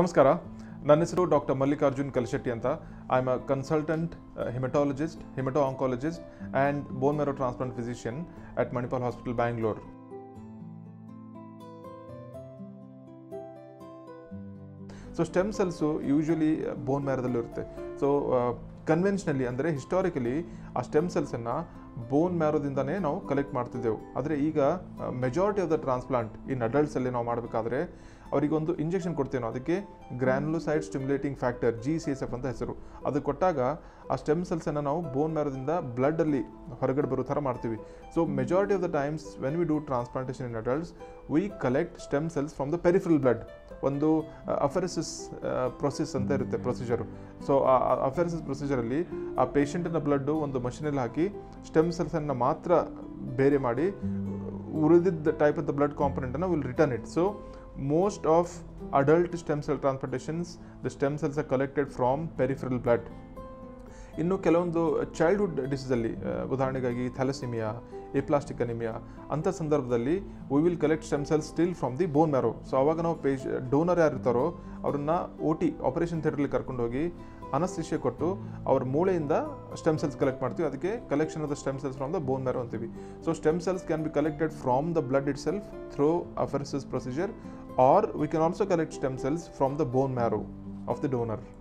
ನಮಸ್ಕಾರ ನನ್ನ ಹೆಸರು ಡಾಕ್ಟರ್ ಮಲ್ಲಿಕಾರ್ಜುನ್ ಕಲ್ಶೆಟ್ಟಿ ಅಂತ I am a consultant haematologist haemato oncologist and bone marrow transplant physician at Manipal hospital Bangalore so stem cells usually bone ಮ್ಯಾರದಲ್ಲಿ ಇರುತ್ತೆ so ಕನ್ವೆನ್ಷನಲಿ ಅಂದರೆ ಹಿಸ್ಟಾರಿಕಲಿ ಆ ಸ್ಟೆಮ್ ಸೆಲ್ಸನ್ನು ಬೋನ್ ಮ್ಯಾರೋದಿಂದನೇ ನಾವು ಕಲೆಕ್ಟ್ ಮಾಡ್ತಿದ್ದೆವು ಆದರೆ ಈಗ majority of the transplant in ಅಡಲ್ಟ್ಸಲ್ಲಿ ನಾವು ಮಾಡಬೇಕಾದ್ರೆ ಅವರಿಗೆ ಒಂದು ಇಂಜೆಕ್ಷನ್ ಕೊಡ್ತೇವೆ ನಾವು ಅದಕ್ಕೆ granulocyte stimulating factor G C S F ಅಂತ ಹೆಸರು ಅದು ಕೊಟ್ಟಾಗ ಆ ಸ್ಟೆಮ್ ಸೆಲ್ಸನ್ನು ನಾವು ಬೋನ್ ಮ್ಯಾರೋದಿಂದ ಬ್ಲಡ್ಡಲ್ಲಿ ಹೊರಗಡೆ ಬರೋ ಥರ ಮಾಡ್ತೀವಿ so majority of the times when we do transplantation in adults we collect stem cells from the peripheral blood ಒಂದು ಅಫೆರಿಸಿಸ್ ಪ್ರೊಸೆಸ್ ಅಂತ ಇರುತ್ತೆ ಪ್ರೊಸೀಜರು ಸೊ ಆ ಅಫೆರಿಸಿಸ್ ಪ್ರೊಸೀಜರಲ್ಲಿ ಆ ಪೇಷಂಟಿನ ಬ್ಲಡ್ಡು ಒಂದು ಮಷಿನಲ್ಲಿ ಹಾಕಿ ಸ್ಟೆಮ್ ಸೆಲ್ಸನ್ನು ಮಾತ್ರ ಬೇರೆ ಮಾಡಿ ಉಳಿದಿದ್ದ ಟೈಪ್ ಆಫ್ ದ ಬ್ಲಡ್ ಕಾಂಪೊನೆಂಟನ್ನು will return it so most of adult stem cell transplantations the stem cells are collected from peripheral blood ಇನ್ನು ಕೆಲವೊಂದು ಚೈಲ್ಡ್ಹುಡ್ ಡಿಸೀಸಲ್ಲಿ ಉದಾಹರಣೆಗಾಗಿ ಥ್ಯಾಲಸಿಮಿಯಾ ಎಪ್ಲಾಸ್ಟಿಕ್ ಅನಿಮಿಯಾ ಅಂಥ ಸಂದರ್ಭದಲ್ಲಿ we will collect stem cells still from the bone marrow so ಅವಾಗ ನಾವು ಪೇಶ್ donor ಯಾರು ಇರ್ತಾರೋ ಅವ್ರನ್ನ ಓ ಟಿ ಆಪರೇಷನ್ ಥಿಯೇಟ್ರಲ್ಲಿ ಕರ್ಕೊಂಡು ಹೋಗಿ ಅನಸ್ತಿಷ್ಯ ಕೊಟ್ಟು ಅವ್ರ ಮೂಳೆಯಿಂದ ಸ್ಟೆಮ್ ಸೆಲ್ಸ್ ಕಲೆಕ್ಟ್ ಮಾಡ್ತೀವಿ ಅದಕ್ಕೆ collection of the stem cells from the bone marrow ಅಂತೀವಿ so stem cells can be collected from the blood itself through apheresis procedure or we can also collect stem cells from the bone marrow of the donor